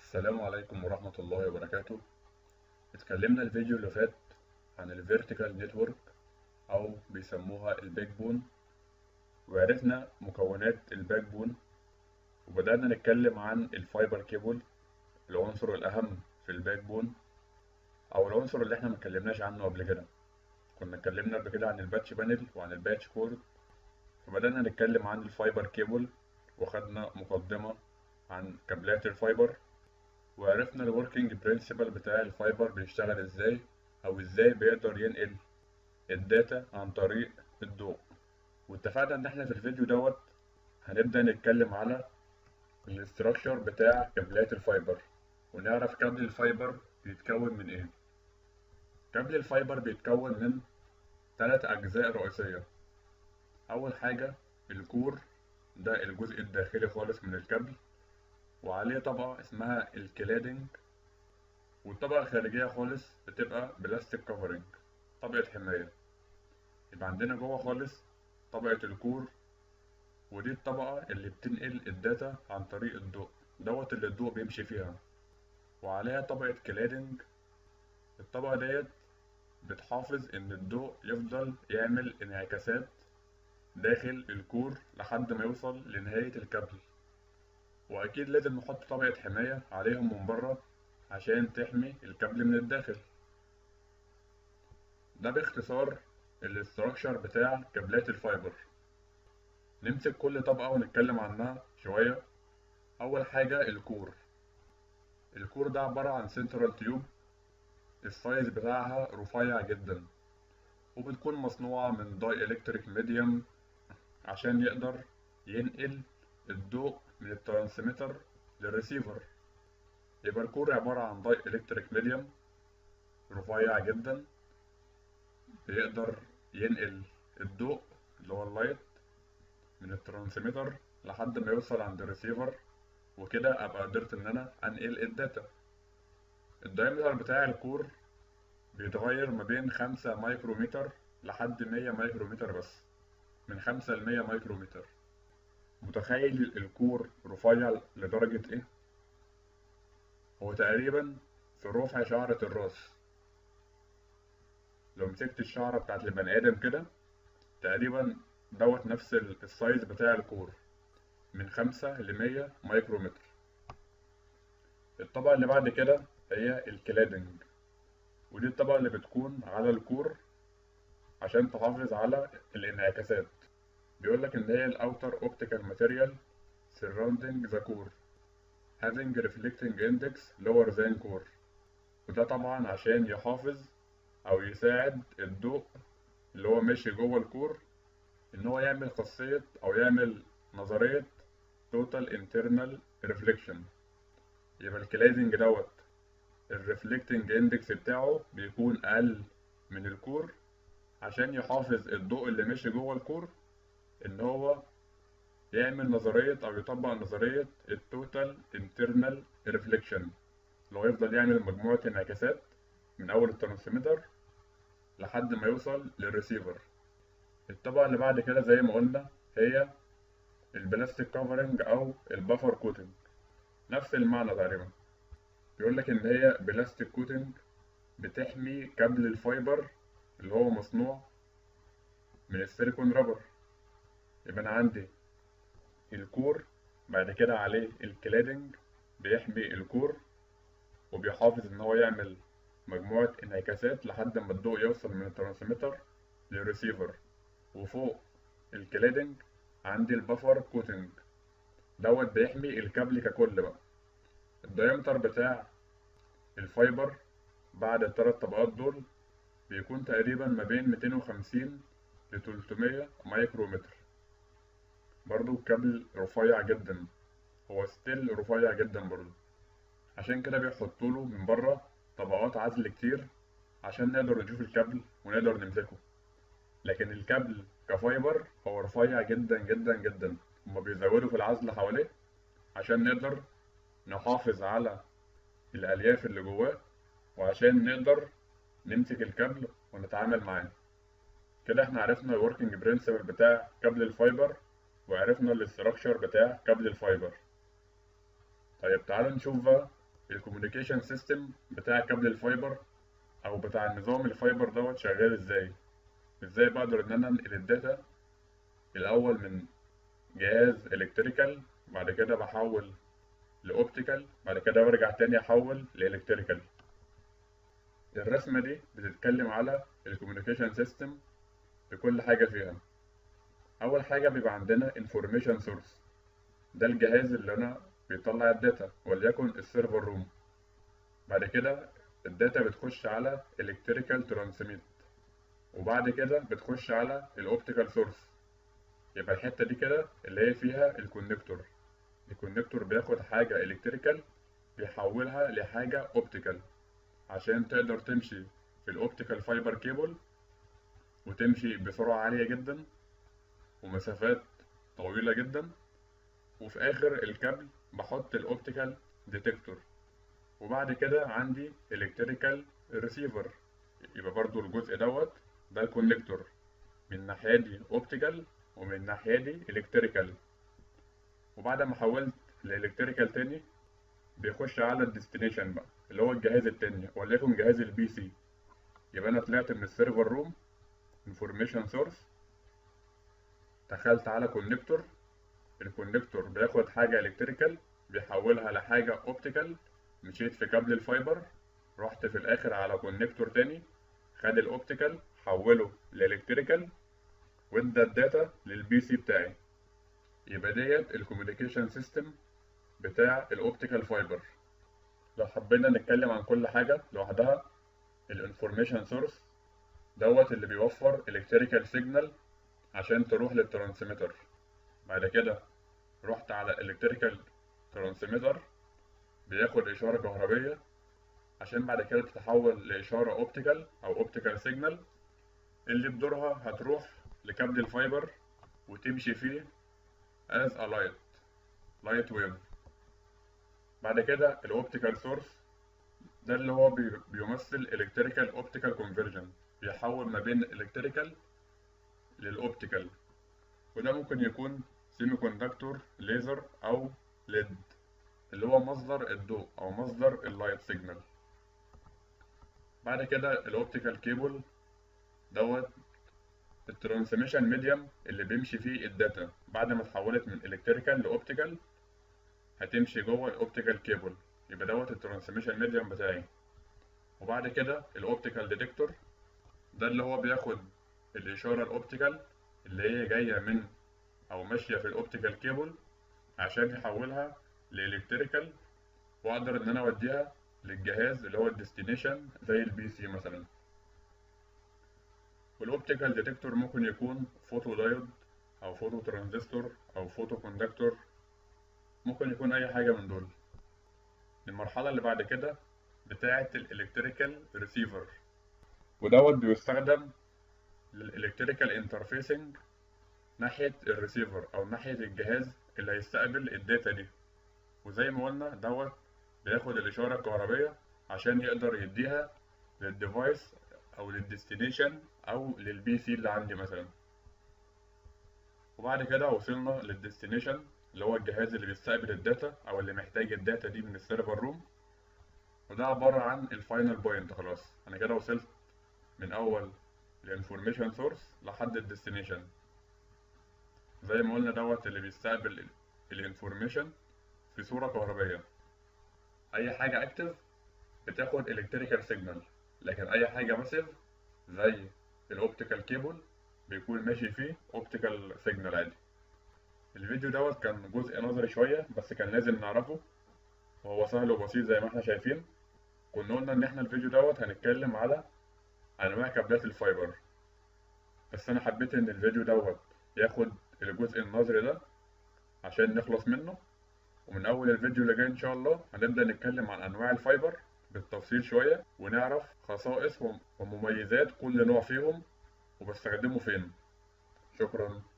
السلام عليكم ورحمة الله وبركاته اتكلمنا الفيديو اللي فات عن الفيرتيكال نتورك أو بيسموها الباك بون وعرفنا مكونات الباك بون وبدأنا نتكلم عن الفايبر كيبل العنصر الأهم في الباك بون أو العنصر اللي احنا متكلمناش عنه قبل كده كنا اتكلمنا قبل كده عن الباتش بانل وعن الباتش كورد فبدأنا نتكلم عن الفايبر كيبل وخدنا مقدمة عن كابلات الفايبر وعرفنا الوركينج برنسبل بتاع الفايبر بيشتغل ازاي او ازاي بيقدر ينقل الداتا عن طريق الضوء واتفقنا ان احنا في الفيديو دوت هنبدأ نتكلم على الاستراكشر بتاع كابلات الفايبر ونعرف كابل الفايبر بيتكون من ايه كابل الفايبر بيتكون من ثلاث اجزاء رئيسية اول حاجة الكور ده الجزء الداخلي خالص من الكابل وعليه طبقة اسمها الكلادنج والطبقة الخارجية خالص بتبقى بلاستيك كفرنج طبقة حماية يبقى عندنا جوه خالص طبقة الكور ودي الطبقة اللي بتنقل الداتا عن طريق الضوء دوت اللي الضوء بيمشي فيها وعليها طبقة كلادنج الطبقة ديت بتحافظ إن الضوء يفضل يعمل انعكاسات داخل الكور لحد ما يوصل لنهاية الكابل وأكيد لازم نحط طبقة حماية عليهم من بره عشان تحمي الكابل من الداخل ده باختصار الاستراكشر بتاع كابلات الفايبر نمسك كل طبقة ونتكلم عنها شوية أول حاجة الكور الكور ده عبارة عن سنترال تيوب السايز بتاعها رفيع جدا وبتكون مصنوعة من داي إلكتريك ميديوم عشان يقدر ينقل الضوء من الترانسميتر للريسيفر يبقى الكور عبارة عن داي إلكتريك ميديوم رفيع جدا بيقدر ينقل الضوء اللي هو اللايت من الترانسميتر لحد ما يوصل عند الريسيفر وكده ابقى قدرت ان انا انقل الداتا الدايمتر بتاع الكور بيتغير ما بين خمسة مايكرومتر لحد مية مايكرومتر بس من خمسة لمية مايكرومتر متخيل الكور رفيع لدرجة ايه؟ هو تقريبا في رفع شعرة الراس لو مسكت الشعرة بتاعت البني آدم كده تقريبا دوت نفس السايز بتاع الكور من خمسة لمية مايكرومتر الطبقة اللي بعد كده هي الكلادنج ودي الطبقة اللي بتكون على الكور عشان تحافظ على الانعكاسات بيقولك إن هي الأوتر أوبتيكال ماتيريال surrounding the core having reflecting index lower than core وده طبعا عشان يحافظ أو يساعد الضوء اللي هو ماشي جوه الكور إن هو يعمل خاصية أو يعمل نظرية total internal reflection يبقى الكلادنج دوت الريفلكتنج اندكس بتاعه بيكون اقل من الكور عشان يحافظ الضوء اللي ماشي جوه الكور ان هو يعمل نظرية او يطبق نظرية التوتال انترنال ريفليكشن اللي هو يفضل يعمل مجموعة انعكاسات من اول الترانسميتر لحد ما يوصل للريسيفر الطبقة اللي بعد كده زي ما قلنا هي البلاستيك كفرنج او البفر كوتنج نفس المعنى تقريبا بيقول لك ان هي بلاستيك كوتنج بتحمي كابل الفايبر اللي هو مصنوع من السيليكون رابر يبقى انا عندي الكور بعد كده عليه الكلادنج بيحمي الكور وبيحافظ ان هو يعمل مجموعة انعكاسات لحد ما الضوء يوصل من الترانسميتر للريسيفر وفوق الكلادنج عندي البفر كوتنج دوت بيحمي الكابل ككل بقى الدايمتر بتاع الفايبر بعد الثلاث طبقات دول بيكون تقريبا ما بين 250 ل 300 مايكرومتر برضو الكابل رفيع جدا هو ستيل رفيع جدا برضو عشان كده بيحطوله من بره طبقات عزل كتير عشان نقدر نشوف الكابل ونقدر نمسكه لكن الكابل كفايبر هو رفيع جدا جدا جدا هما بيزودوا في العزل حواليه عشان نقدر نحافظ على الألياف اللي جواه وعشان نقدر نمسك الكابل ونتعامل معاه كده احنا عرفنا الوركينج برنسبل بتاع كابل الفايبر وعرفنا الاستراكشر بتاع كابل الفايبر طيب تعالوا نشوف بقى الكوميونيكيشن سيستم بتاع كابل الفايبر او بتاع النظام الفايبر دوت شغال ازاي ازاي بقدر ان انا انقل الداتا الاول من جهاز الكتريكال بعد كده بحول لاوبتيكال بعد كده برجع تاني احول لالكتريكال الرسمه دي بتتكلم على الكوميونيكيشن سيستم بكل حاجه فيها اول حاجه بيبقى عندنا انفورميشن سورس ده الجهاز اللي انا بيطلع الداتا وليكن السيرفر روم بعد كده الداتا بتخش على الكتريكال ترانسميت وبعد كده بتخش على الاوبتيكال سورس يبقى الحته دي كده اللي هي فيها الكونكتور الكونكتور بياخد حاجه الكتريكال بيحولها لحاجه اوبتيكال عشان تقدر تمشي في الاوبتيكال فايبر كيبل وتمشي بسرعه عاليه جدا ومسافات طويله جدا وفي اخر الكابل بحط الاوبتيكال ديتكتور وبعد كده عندي الكتريكال ريسيفر يبقى برضو الجزء دوت ده الكونكتور من الناحيه دي اوبتيكال ومن الناحيه دي الكتريكال وبعد ما حولت لالكتريكال تاني بيخش على الديستنيشن بقى اللي هو الجهاز التاني وليكن جهاز البي سي يبقى انا طلعت من السيرفر روم انفورميشن سورس دخلت على كونكتور الكونكتور بياخد حاجة الكتريكال بيحولها لحاجة اوبتيكال مشيت في كابل الفايبر رحت في الاخر على كونكتور تاني خد الاوبتيكال حوله لالكتريكال وادى الداتا للبي سي بتاعي يبقى ديت الكوميونيكيشن سيستم بتاع الاوبتيكال فايبر لو حبينا نتكلم عن كل حاجة لوحدها الانفورميشن سورس دوت اللي بيوفر الكتريكال سيجنال عشان تروح للترانسميتر بعد كده رحت على الكتريكال ترانسميتر بياخد اشاره كهربيه عشان بعد كده تتحول لاشاره اوبتيكال او اوبتيكال سيجنال اللي بدورها هتروح لكابل الفايبر وتمشي فيه as a light light wave بعد كده الاوبتيكال سورس ده اللي هو بي- بيمثل الكتريكال اوبتيكال كونفرجن بيحول ما بين الكتريكال للاوبتيكال وده ممكن يكون سيمي كوندكتور ليزر او ليد اللي هو مصدر الضوء او مصدر اللايت سيجنال بعد كده الاوبتيكال كيبل دوت الترانسميشن ميديم اللي بيمشي فيه الداتا بعد ما اتحولت من الكتريكال لاوبتيكال هتمشي جوه الاوبتيكال كيبل يبقى دوت الترانسميشن ميديم بتاعي وبعد كده الاوبتيكال ديتكتور ده اللي هو بياخد الاشاره الاوبتيكال اللي هي جايه من او ماشيه في الاوبتيكال كيبل عشان يحولها لالكتريكال واقدر ان انا اوديها للجهاز اللي هو الديستنيشن زي البي سي مثلا والاوبتيكال ديتكتور ممكن يكون فوتو دايود او فوتو ترانزستور او فوتو كوندكتور ممكن يكون اي حاجه من دول المرحله اللي بعد كده بتاعه الالكتريكال ريسيفر ودوت بيستخدم للالكتريكال انترفيسنج ناحيه الريسيفر او ناحيه الجهاز اللي هيستقبل الداتا دي وزي ما قلنا دوت بياخد الاشاره الكهربيه عشان يقدر يديها للديفايس او للديستنيشن او للبي سي اللي عندي مثلا وبعد كده وصلنا للديستنيشن اللي هو الجهاز اللي بيستقبل الداتا او اللي محتاج الداتا دي من السيرفر روم وده عبارة عن الفاينل بوينت خلاص انا كده وصلت من اول الانفورميشن سورس لحد الديستنيشن زي ما قلنا دوت اللي بيستقبل الانفورميشن في صورة كهربية اي حاجة اكتف بتاخد الكتريكال سيجنال لكن اي حاجة باسيف زي الاوبتيكال كيبل بيكون ماشي فيه اوبتيكال سيجنال عادي الفيديو دوت كان جزء نظري شوية بس كان لازم نعرفه وهو سهل وبسيط زي ما احنا شايفين كنا قلنا ان احنا الفيديو دوت هنتكلم على انواع كابلات الفايبر بس انا حبيت ان الفيديو دوت ياخد الجزء النظري ده عشان نخلص منه ومن اول الفيديو اللي جاي ان شاء الله هنبدأ نتكلم عن انواع الفايبر بالتفصيل شوية ونعرف خصائص ومميزات كل نوع فيهم وبستخدمه فين شكرا